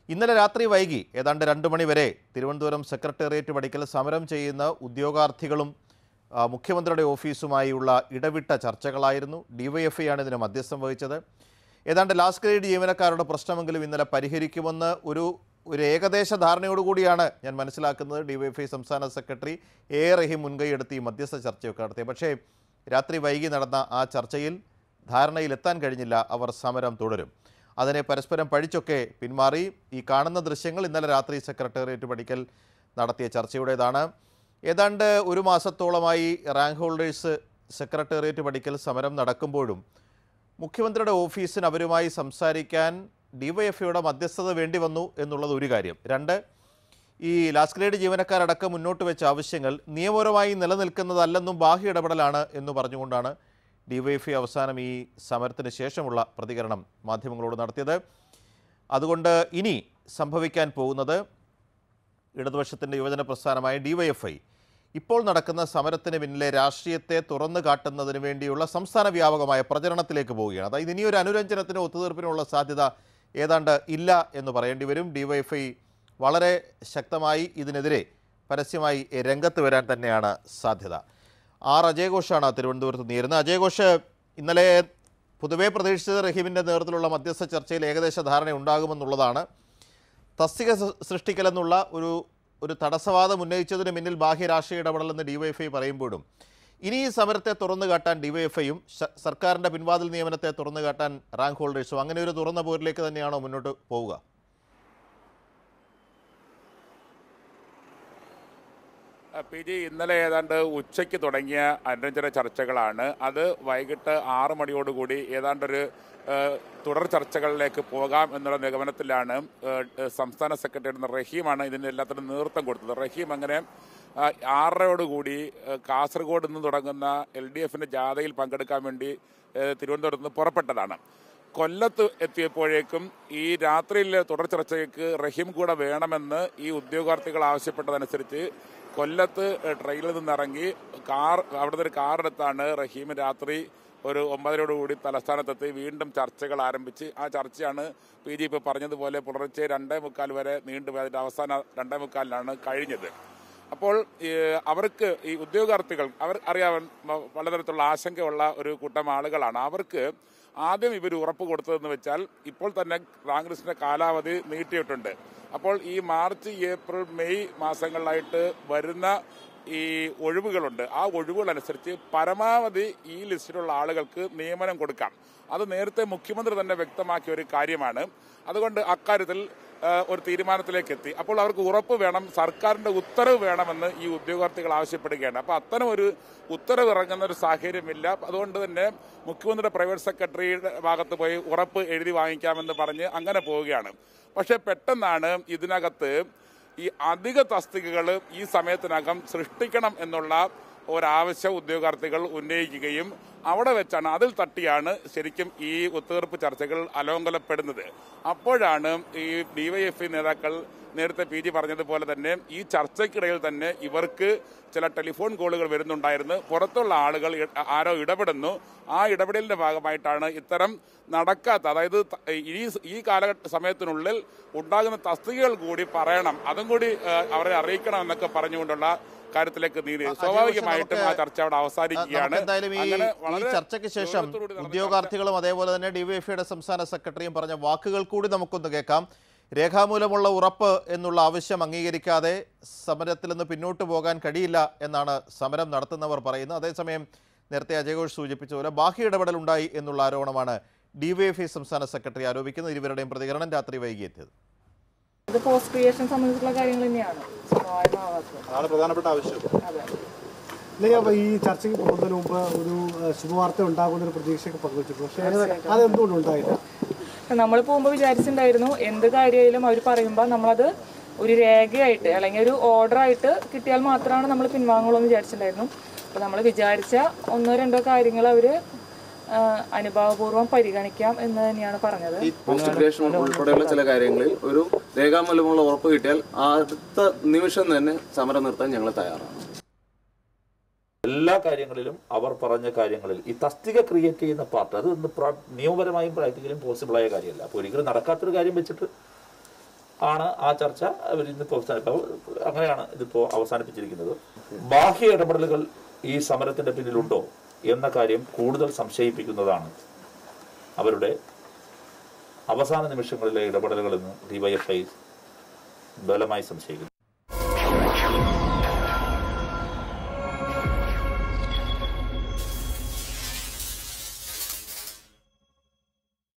ഇന്നലെ രാത്രി വൈകി ഏതാണ്ട് രണ്ട് മണി വരെ തിരുവനന്തപുരം സെക്രട്ടേറിയറ്റ് പടിക്കൽ സമരം ചെയ്യുന്ന ഉദ്യോഗാർത്ഥികളും ആ, മുഖ്യമന്ത്രിയുടെ ഓഫീസുമായുള്ള ഇടവിട്ട ചർച്ചകളായിരുന്നു ഡിവൈഎഫ്ഐയാണ് ഇതിന് മധ്യസ്ഥം വഹിച്ചത് ഏതാണ്ട് ലാസ്റ്റ് ഗ്രേഡ് ജീവനക്കാരുടെ പ്രശ്നമെങ്കിലും ഇന്നലെ പരിഹരിക്കുമെന്ന് ഒരു ഒരു ഏകദേശ ധാരണയോടുകൂടിയാണ് ഞാൻ മനസ്സിലാക്കുന്നത് ഡിവൈഎഫ്ഐ സംസ്ഥാന സെക്രട്ടറി എ റഹീം മുൻകൈയെടുത്ത് ഈ മധ്യസ്ഥ ചർച്ചയൊക്കെ നടത്തിയത് പക്ഷേ രാത്രി വൈകി നടന്ന ആ ചർച്ചയിൽ ധാരണയിലെത്താൻ കഴിഞ്ഞില്ല അവർ സമരം തുടരും അതിനെ പരസ്പരം പഴിച്ചൊക്കെ പിന്മാറി ഈ കാണുന്ന ദൃശ്യങ്ങൾ ഇന്നലെ രാത്രി സെക്രട്ടേറിയറ്റ് പടിക്കൽ നടത്തിയ ചർച്ചയുടേതാണ് ഏതാണ്ട് ഒരു മാസത്തോളമായി റാങ്ക് ഹോൾഡേഴ്സ് സെക്രട്ടേറിയറ്റ് പടിക്കൽ സമരം നടക്കുമ്പോഴും മുഖ്യമന്ത്രിയുടെ ഓഫീസിന് അവരുമായി സംസാരിക്കാൻ ഡിവൈഎഫ്ഐയുടെ മധ്യസ്ഥത വേണ്ടി വന്നു എന്നുള്ളത് ഒരു കാര്യം രണ്ട് ഈ ലാസ്റ്റ് ഗ്രേഡ് ജീവനക്കാരടക്കം മുന്നോട്ട് വെച്ച ആവശ്യങ്ങൾ നിയമപരമായി നിലനിൽക്കുന്നതല്ലെന്നും ബാഹ്യ ഇടപെടലാണ് എന്ന് പറഞ്ഞുകൊണ്ടാണ് ഡിവൈഎഫ്ഐ അവസാനം ഈ സമരത്തിന് ശേഷമുള്ള പ്രതികരണം മാധ്യമങ്ങളോട് നടത്തിയത് അതുകൊണ്ട് ഇനി സംഭവിക്കാൻ പോകുന്നത് ഇടതുപക്ഷത്തിൻ്റെ യുവജന പ്രസ്ഥാനമായ ഡിവൈഎഫ്ഐ ഇപ്പോൾ നടക്കുന്ന സമരത്തിന് പിന്നിലെ രാഷ്ട്രീയത്തെ തുറന്നു കാട്ടുന്നതിന് വേണ്ടിയുള്ള സംസ്ഥാന വ്യാപകമായ പ്രചരണത്തിലേക്ക് പോവുകയാണ് അതായത് ഇനിയൊരു അനുരഞ്ജനത്തിനോ ഒത്തുതീർപ്പിനുള്ള സാധ്യത ഏതാണ്ട് ഇല്ല എന്ന് പറയേണ്ടി വരും ഡിവൈഎഫ്ഐ വളരെ ശക്തമായി ഇതിനെതിരെ പരസ്യമായി രംഗത്ത് വരാൻ തന്നെയാണ് സാധ്യത ആർ അജയഘോഷാണ് തിരുവനന്തപുരത്ത് നേരുന്നത് അജയഘോഷ് ഇന്നലെ പൊതുവെ പ്രതീക്ഷിച്ചത് റഹീമിൻ്റെ നേതൃത്വത്തിലുള്ള മധ്യസ്ഥ ചർച്ചയിൽ ഏകദേശ ധാരണ ഉണ്ടാകുമെന്നുള്ളതാണ് തസ്തിക സൃ- സൃഷ്ടിക്കലെന്നുള്ള ഒരു ഒരു തടസ്സവാദം ഉന്നയിച്ചതിന് പിന്നിൽ ബാഹ്യ രാഷ്ട്രീയ ഇടപെടലെന്ന് ഡിവൈഎഫ്ഐ പറയുമ്പോഴും ഇനി ഈ സമരത്തെ തുറന്നു കാട്ടാൻ ഡിവൈഎഫ്ഐയും സർക്കാരിൻ്റെ പിൻവാതിൽ നിയമനത്തെ തുറന്നു കാട്ടാൻ റാങ്ക് ഹോൾഡേഴ്സും അങ്ങനെ ഒരു തുറന്ന പോരിലേക്ക് തന്നെയാണോ മുന്നോട്ട് പോവുക പി ജി ഇന്നലെ ഏതാണ്ട് ഉച്ചയ്ക്ക് തുടങ്ങിയ അനുരഞ്ജന ചർച്ചകളാണ് അത് വൈകിട്ട് ആറ് മണിയോടുകൂടി ഏതാണ്ടൊരു ഏഹ്, തുടർ ചർച്ചകളിലേക്ക് പോകാം എന്നുള്ള നിഗമനത്തിലാണ് ഏഹ്, സംസ്ഥാന സെക്രട്ടറി റഹീമാണ് ഇതിന് എല്ലാത്തിനും നേതൃത്വം കൊടുത്തത് റഹീം അങ്ങനെ ആ, ആറരയോടുകൂടി ഏഹ്, കാസർഗോഡ് നിന്ന് തുടങ്ങുന്ന എൽ ഡി എഫിന്റെ ജാഥയിൽ പങ്കെടുക്കാൻ വേണ്ടി ഏഹ്, തിരുവനന്തപുരത്ത് നിന്ന് പുറപ്പെട്ടതാണ് കൊല്ലത്ത് എത്തിയപ്പോഴേക്കും ഈ രാത്രിയിൽ തുടർ ചർച്ചയ്ക്ക് റഹീം കൂടെ വേണമെന്ന് ഈ ഉദ്യോഗാർത്ഥികൾ ആവശ്യപ്പെട്ടതനുസരിച്ച് കൊല്ലത്ത് ട്രെയിനിൽ നിന്നിറങ്ങി കാർ അവിടുത്തെ ഒരു കാർ എടുത്താണ് റഹീം രാത്രി ഒരു ഒമ്പതരോടുകൂടി തലസ്ഥാനത്തെത്തി വീണ്ടും ചർച്ചകൾ ആരംഭിച്ച് ആ ചർച്ചയാണ് പി ജി ഇപ്പോൾ പറഞ്ഞതുപോലെ പുലർച്ചെ രണ്ടേ മുക്കാൽ വരെ നീണ്ടുപോയി അതിന്റെ അവസാന രണ്ടേ മുക്കാലിലാണ് കഴിഞ്ഞത് അപ്പോൾ ഈ അവർക്ക് ഈ ഉദ്യോഗാർത്ഥികൾ അവർ അറിയാൻ പലതരത്തിലുള്ള ആശങ്കയുള്ള ഒരു കൂട്ടം ആളുകളാണ് അവർക്ക് ആദ്യം ഇവർ ഉറപ്പ് കൊടുത്തതെന്ന് വെച്ചാൽ ഇപ്പോൾ തന്നെ റാങ്ക് ലിസ്റ്റിന്റെ കാലാവധി നീട്ടിയിട്ടുണ്ട് അപ്പോൾ ഈ മാർച്ച് ഏപ്രിൽ മെയ് മാസങ്ങളിലായിട്ട് വരുന്ന ഈ ഒഴിവുകളുണ്ട് ആ ഒഴിവുകൾ അനുസരിച്ച് പരമാവധി ഈ ലിസ്റ്റിലുള്ള ആളുകൾക്ക് നിയമനം കൊടുക്കാം അത് നേരത്തെ മുഖ്യമന്ത്രി തന്നെ വ്യക്തമാക്കിയ ഒരു കാര്യമാണ് അതുകൊണ്ട് അക്കാര്യത്തിൽ ആ, ഒരു തീരുമാനത്തിലേക്ക് എത്തി അപ്പോൾ അവർക്ക് ഉറപ്പ് വേണം സർക്കാരിന്റെ ഉത്തരവ് വേണമെന്ന് ഈ ഉദ്യോഗാർത്ഥികൾ ആവശ്യപ്പെടുകയാണ് അപ്പൊ അത്തരം ഒരു ഉത്തരവ് ഇറങ്ങുന്ന ഒരു സാഹചര്യമില്ല അതുകൊണ്ട് തന്നെ മുഖ്യമന്ത്രിയുടെ പ്രൈവറ്റ് സെക്രട്ടറിയുടെ ഭാഗത്ത് പോയി ഉറപ്പ് എഴുതി വാങ്ങിക്കാമെന്ന് പറഞ്ഞ് അങ്ങനെ പോവുകയാണ് പക്ഷെ പെട്ടെന്നാണ് ഇതിനകത്ത് ഈ അധിക തസ്തികകൾ ഈ സമയത്തിനകം സൃഷ്ടിക്കണം എന്നുള്ള ഒരാവശ്യം ഉദ്യോഗാർത്ഥികൾ ഉന്നയിക്കുകയും അവിടെ വെച്ചാണ് അതിൽ തട്ടിയാണ് ശരിക്കും ഈ ഒത്തുതീർപ്പ് ചർച്ചകൾ അലോങ്കലപ്പെടുന്നത് അപ്പോഴാണ് ഈ ഡിവൈഎഫ്ഐ നേതാക്കൾ നേരത്തെ പി ജി പറഞ്ഞതുപോലെ തന്നെ ഈ ചർച്ചയ്ക്കിടയിൽ തന്നെ ഇവർക്ക് ചില ടെലിഫോൺ കോളുകൾ വരുന്നുണ്ടായിരുന്നു പുറത്തുള്ള ആളുകൾ ഇ- ആരോ ഇടപെടുന്നു ആ ഇടപെടലിന്റെ ഭാഗമായിട്ടാണ് ഇത്തരം നടക്കാത്ത അതായത് ത- ഈ ഈ കാലഘട്ട സമയത്തിനുള്ളിൽ ഉണ്ടാകുന്ന തസ്തികകൾ കൂടി പറയണം അതും കൂടി ഏഹ്, അവരെ അറിയിക്കണം എന്നൊക്കെ പറഞ്ഞുകൊണ്ടുള്ള കാര്യത്തിലേക്ക് നീതി സ്വാഭാവികമായിട്ടും ആ ചർച്ച അവിടെ അവസാനിക്കുകയാണ് നമുക്ക് എന്തായാലും ഈ അങ്ങനെ ഈ വളരെ ചർച്ചയ്ക്ക് ശേഷം ഗൗരവത്തോടുകൂടി നടന്ന ഉദ്യോഗാർത്ഥികളും അതേപോലെ തന്നെ ഡിവൈഎഫ്ഐയുടെ സംസ്ഥാന സെക്രട്ടറിയും പറഞ്ഞ വാക്കുകൾ കൂടി നമുക്കൊന്ന് കേൾക്കാം രേഖാമൂലമുള്ള ഉറപ്പ് എന്നുള്ള ആവശ്യം അംഗീകരിക്കാതെ സമരത്തിൽ നിന്ന് പിന്നോട്ട് പോകാൻ കഴിയില്ല എന്നാണ് സമരം നടത്തുന്നവർ പറയുന്നത് അതേസമയം നേരത്തെ അജയഘോഷ് സൂചിപ്പിച്ച പോലെ ബാഹ്യ ഇടപെടൽ ഉണ്ടായി എന്നുള്ള ആരോപണമാണ് ഡിവൈഎഫ്ഐ സംസ്ഥാന സെക്രട്ടറി ആരോപിക്കുന്നത് ഇരുവരുടെയും പ്രതികരണം രാത്രി വൈകിയെത്തിയത് ഇത് പോസ്റ്റ് ക്രിയേഷൻ സംബന്ധിച്ചുള്ള കാര്യങ്ങൾ തന്നെയാണ് സ്വന്തമായ ഭാഗത്ത് അതാണ് പ്രധാനപ്പെട്ട ആവശ്യം അതെ അല്ലെങ്കിൽ അപ്പൊ ഈ ചർച്ചയ്ക്ക് പോകുന്നതിന് മുമ്പ് ഒരു ഏഹ്, ശുഭവാർത്ത ഉണ്ടാകുന്ന ഒരു പ്രതീക്ഷയൊക്കെ പങ്കുവച്ചിരുന്നു പക്ഷേ അതെന്തുകൊണ്ട് ഉണ്ടായില്ല നമ്മൾ പോകുമ്പോൾ വിചാരിച്ചിട്ടുണ്ടായിരുന്നു എന്ത് കാര്യമായാലും അവർ പറയുമ്പോൾ നമ്മളത് ഒരു രേഖയായിട്ട് അല്ലെങ്കിൽ ഒരു ഓർഡർ ആയിട്ട് കിട്ടിയാൽ മാത്രമാണ് നമ്മൾ പിൻവാങ്ങുള്ളൂ എന്ന് വിചാരിച്ചിട്ടുണ്ടായിരുന്നു അപ്പോൾ നമ്മൾ വിചാരിച്ച ഒന്നോ രണ്ടോ കാര്യങ്ങൾ അവർ അനുഭാവപൂർവ്വം പരിഗണിക്കാം എന്ന് തന്നെയാണ് പറഞ്ഞത് ഈ പോസ്റ്റ് ഗ്രേഷൻ ഉൾപ്പെടെയുള്ള ചില കാര്യങ്ങളിൽ ഒരു രേഖാമൂലമുള്ള ഉറപ്പ് കിട്ടിയാൽ അടുത്ത നിമിഷം തന്നെ സമരം നിർത്താൻ ഞങ്ങൾ തയ്യാറാണ് എല്ലാ കാര്യങ്ങളിലും അവർ പറഞ്ഞ കാര്യങ്ങളിൽ ഈ തസ്തിക ക്രിയേറ്റ് ചെയ്യുന്ന പാർട്ട് അത് ഇന്ന് പ്രാ- നിയമപരമായും പ്രാക്ടിക്കലും പോസിബിളായ കാര്യമല്ല അപ്പോൾ ഒരിക്കലും നടക്കാത്തൊരു കാര്യം വെച്ചിട്ട് ആണ് ആ ചർച്ച അവർ ഇന്നിപ്പോ അവസാനിപ്പ അങ്ങനെയാണ് ഇതിപ്പോ അവസാനിപ്പിച്ചിരിക്കുന്നത് ബാഹ്യ ഇടപെടലുകൾ ഈ സമരത്തിന്റെ പിന്നിലുണ്ടോ എന്ന കാര്യം കൂടുതൽ സംശയിപ്പിക്കുന്നതാണ് അവരുടെ അവസാന നിമിഷങ്ങളിലെ ഇടപെടലുകളെന്ന് ഡിവൈഎഫ്ഐ ബലമായി സംശയിക്കുന്നു